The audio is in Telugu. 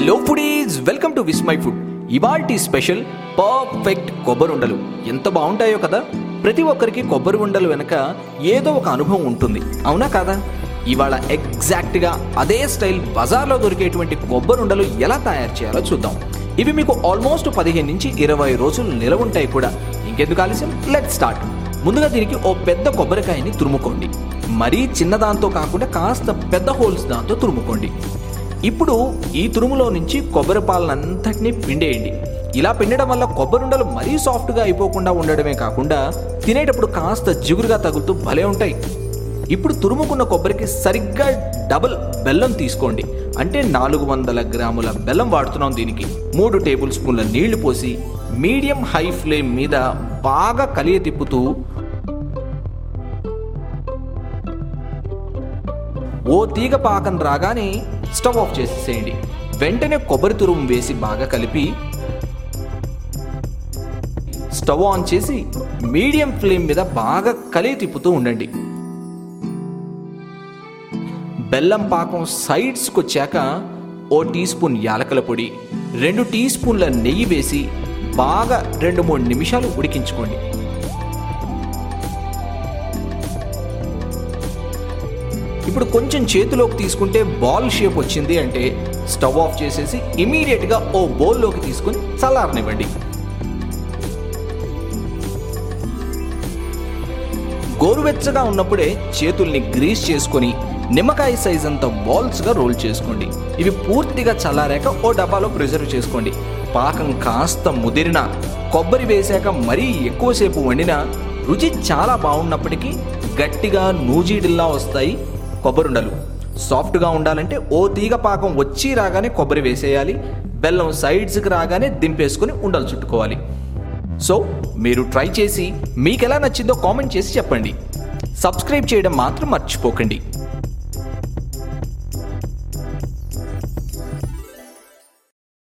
hello foodies welcome to Vismai food ఇవాల్టి స్పెషల్ పర్ఫెక్ట్ కొబ్బరి ఉండలు ఎంత బాగుంటాయో కదా ప్రతి ఒక్కరికి కొబ్బరి ఉండలు వెనక ఏదో ఒక అనుభవం ఉంటుంది అవునా కాదా ఇవాళ ఎగ్జాక్ట్గా అదే స్టైల్ బజార్లో దొరికేటువంటి కొబ్బరి ఉండలు ఎలా తయారు చేయాలో చూద్దాం ఇవి మీకు ఆల్మోస్ట్ పదిహేను నుంచి ఇరవై రోజులు నిలవ ఉంటాయి కూడా ఇంకెందుకు ఆలస్యం లెట్ స్టార్ట్ ముందుగా దీనికి ఓ పెద్ద కొబ్బరికాయని తురుముకోండి మరీ చిన్న దాంతో కాకుండా కాస్త పెద్ద హోల్స్ దాంతో తురుముకోండి ఇప్పుడు ఈ తురుములో నుంచి కొబ్బరి పాలనంతటినీ పిండేయండి ఇలా పిండడం వల్ల కొబ్బరి ఉండలు మరీ సాఫ్ట్గా అయిపోకుండా ఉండడమే కాకుండా తినేటప్పుడు కాస్త జిగురుగా తగులుతూ భలే ఉంటాయి ఇప్పుడు తురుముకున్న కొబ్బరికి సరిగ్గా డబుల్ బెల్లం తీసుకోండి అంటే నాలుగు వందల గ్రాముల బెల్లం వాడుతున్నాం దీనికి మూడు టేబుల్ స్పూన్ల నీళ్లు పోసి మీడియం హై ఫ్లేమ్ మీద బాగా కలియ తిప్పుతూ ఓ తీగ పాకం రాగానే స్టవ్ ఆఫ్ చేసేసేయండి వెంటనే కొబ్బరి తురుము వేసి బాగా కలిపి స్టవ్ ఆన్ చేసి మీడియం ఫ్లేమ్ మీద బాగా కలిగి తిప్పుతూ ఉండండి బెల్లం పాకం సైడ్స్కి వచ్చాక ఓ టీ స్పూన్ యాలకల పొడి రెండు టీ స్పూన్ల నెయ్యి వేసి బాగా రెండు మూడు నిమిషాలు ఉడికించుకోండి ఇప్పుడు కొంచెం చేతిలోకి తీసుకుంటే బాల్ షేప్ వచ్చింది అంటే స్టవ్ ఆఫ్ చేసేసి ఇమీడియట్గా ఓ బౌల్లోకి తీసుకుని చల్లారనివ్వండి గోరువెచ్చగా ఉన్నప్పుడే చేతుల్ని గ్రీస్ చేసుకొని నిమ్మకాయ సైజ్ అంత బాల్స్గా రోల్ చేసుకోండి ఇవి పూర్తిగా చల్లారాక ఓ డబ్బాలో ప్రిజర్వ్ చేసుకోండి పాకం కాస్త ముదిరిన కొబ్బరి వేశాక మరీ ఎక్కువసేపు వండినా రుచి చాలా బాగున్నప్పటికీ గట్టిగా నూజీడిల్లా వస్తాయి కొబ్బరుండలు సాఫ్ట్గా ఉండాలంటే ఓ తీగ పాకం వచ్చి రాగానే కొబ్బరి వేసేయాలి బెల్లం సైడ్స్కి రాగానే దింపేసుకుని ఉండలు చుట్టుకోవాలి సో మీరు ట్రై చేసి మీకు ఎలా నచ్చిందో కామెంట్ చేసి చెప్పండి సబ్స్క్రైబ్ చేయడం మాత్రం మర్చిపోకండి